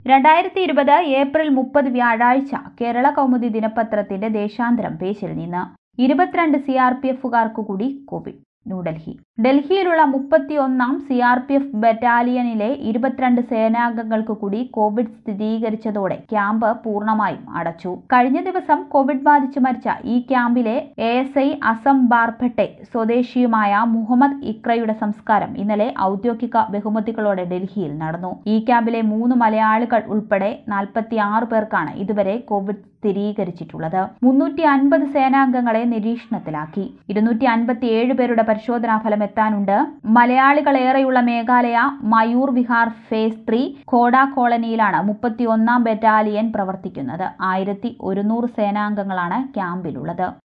രണ്ടായിരത്തി ഇരുപത് ഏപ്രിൽ മുപ്പത് വ്യാഴാഴ്ച കേരള കൗമുദി ദിനപത്രത്തിന്റെ ദേശാന്തരം പേജിൽ നിന്ന് ഇരുപത്തിരണ്ട് സി ആർ പി എഫുകാർക്കു കൂടി കോവിഡ് ന്യൂഡൽഹി ഡൽഹിയിലുള്ള മുപ്പത്തിയൊന്നാം സി ആർ പി എഫ് ബറ്റാലിയനിലെ ഇരുപത്തിരണ്ട് സേനാംഗങ്ങൾക്ക് കൂടി കോവിഡ് സ്ഥിരീകരിച്ചതോടെ ക്യാമ്പ് പൂർണ്ണമായും അടച്ചു കഴിഞ്ഞ ദിവസം കോവിഡ് ബാധിച്ച് മരിച്ച ഈ ക്യാമ്പിലെ A S I Assam Barbhatte സ്വദേശിയുമായ മുഹമ്മദ് ഇക്രയുടെ സംസ്കാരം ഇന്നലെ ഔദ്യോഗിക ബഹുമതികളോടെ ഡൽഹിയിൽ നടന്നു ഈ ക്യാമ്പിലെ മൂന്ന് മലയാളികൾ ഉൾപ്പെടെ നാൽപ്പത്തിയാറ് പേർക്കാണ് ഇതുവരെ കോവിഡ് സ്ഥിരീകരിച്ചിട്ടുള്ളത് മുന്നൂറ്റി അൻപത് സേനാംഗങ്ങളെ നിരീക്ഷണത്തിലാക്കി ഇരുന്നൂറ്റി അൻപത്തിയേഴ് പേരുടെ പരിശോധനാ ഫലം എത്താനുണ്ട് മലയാളികളേറെയുള്ള മേഘാലയ മയൂർ വിഹാർ ഫേസ് ത്രീ ഖോഡ കോളനിയിലാണ് മുപ്പത്തിയൊന്നാം ബറ്റാലിയൻ പ്രവർത്തിക്കുന്നത് ആയിരത്തി ഒരുന്നൂറ് സേനാംഗങ്ങളാണ് ക്യാമ്പിലുള്ളത്